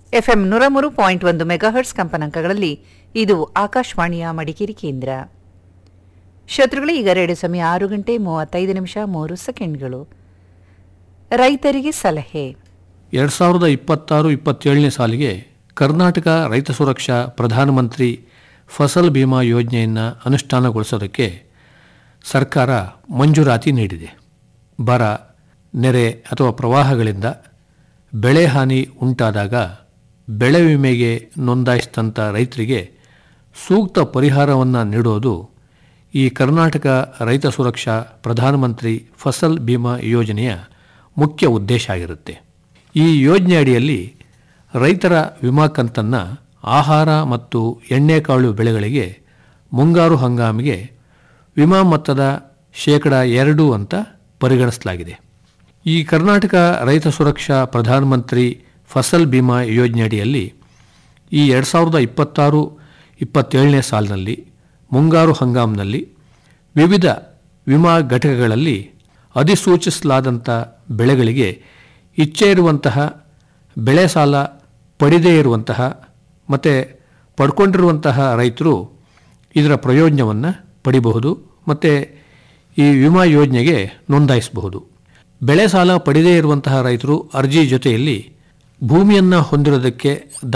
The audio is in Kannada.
ಎಫ್ಎಂ ನೂರ ಮೂರು ಪಾಯಿಂಟ್ ಒಂದು ಮೆಗಾಹರ್ಟ್ಸ್ ಕಂಪನಾಂಕಗಳಲ್ಲಿ ಇದು ಆಕಾಶವಾಣಿಯ ಮಡಿಕೇರಿ ಕೇಂದ್ರ ಶತ್ರುಗಳೇ ಈಗ ರೇಡಿಯೋ ಸಮಯ ಆರು ಗಂಟೆ ಮೂವತ್ತೈದು ನಿಮಿಷ ಮೂರು ಸೆಕೆಂಡ್ಗಳು ರೈತರಿಗೆ ಸಲಹೆ ಎರಡು ಸಾವಿರದ ಇಪ್ಪತ್ತಾರು ಇಪ್ಪತ್ತೇಳನೇ ಸಾಲಿಗೆ ಕರ್ನಾಟಕ ರೈತ ಸುರಕ್ಷಾ ಪ್ರಧಾನಮಂತ್ರಿ ಫಸಲ್ ಬಿಮಾ ಯೋಜನೆಯನ್ನು ಅನುಷ್ಠಾನಗೊಳಿಸೋದಕ್ಕೆ ಸರ್ಕಾರ ಮಂಜೂರಾತಿ ನೀಡಿದೆ ಬರ ನೆರೆ ಅಥವಾ ಪ್ರವಾಹಗಳಿಂದ ಬೆಳೆ ಹಾನಿ ಉಂಟಾದಾಗ ಬೆಳೆ ವಿಮೆಗೆ ನೋಂದಾಯಿಸಿದಂಥ ರೈತರಿಗೆ ಸೂಕ್ತ ಪರಿಹಾರವನ್ನು ನೀಡೋದು ಈ ಕರ್ನಾಟಕ ರೈತ ಸುರಕ್ಷಾ ಪ್ರಧಾನಮಂತ್ರಿ ಫಸಲ್ ಬಿಮಾ ಯೋಜನೆಯ ಮುಖ್ಯ ಉದ್ದೇಶ ಆಗಿರುತ್ತೆ ಈ ಯೋಜನೆ ಅಡಿಯಲ್ಲಿ ರೈತರ ವಿಮಾ ಕಂತನ್ನು ಆಹಾರ ಮತ್ತು ಎಣ್ಣೆಕಾಳು ಬೆಳೆಗಳಿಗೆ ಮುಂಗಾರು ಹಂಗಾಮಿಗೆ ವಿಮಾ ಮೊತ್ತದ ಶೇಕಡ ಎರಡು ಅಂತ ಪರಿಗಣಿಸಲಾಗಿದೆ ಈ ಕರ್ನಾಟಕ ರೈತ ಸುರಕ್ಷಾ ಪ್ರಧಾನಮಂತ್ರಿ ಫಸಲ್ ಬಿಮಾ ಯೋಜನೆ ಅಡಿಯಲ್ಲಿ ಈ ಎರಡು ಸಾವಿರದ ಇಪ್ಪತ್ತಾರು ಇಪ್ಪತ್ತೇಳನೇ ಸಾಲಿನಲ್ಲಿ ಮುಂಗಾರು ಹಂಗಾಮಿನಲ್ಲಿ ವಿವಿಧ ವಿಮಾ ಘಟಕಗಳಲ್ಲಿ ಅಧಿಸೂಚಿಸಲಾದಂಥ ಬೆಳೆಗಳಿಗೆ ಇಚ್ಛೆ ಇರುವಂತಹ ಬೆಳೆ ಸಾಲ ಪಡೆದೇ ಇರುವಂತಹ ಮತ್ತು ಪಡ್ಕೊಂಡಿರುವಂತಹ ರೈತರು ಇದರ ಪ್ರಯೋಜನವನ್ನು ಪಡಿಬಹುದು ಮತ್ತು ಈ ವಿಮಾ ಯೋಜನೆಗೆ ನೋಂದಾಯಿಸಬಹುದು ಬೆಳೆ ಸಾಲ ಪಡೆದೇ ಇರುವಂತಹ ರೈತರು ಅರ್ಜಿ ಜೊತೆಯಲ್ಲಿ ಭೂಮಿಯನ್ನು ಹೊಂದಿರೋದಕ್ಕೆ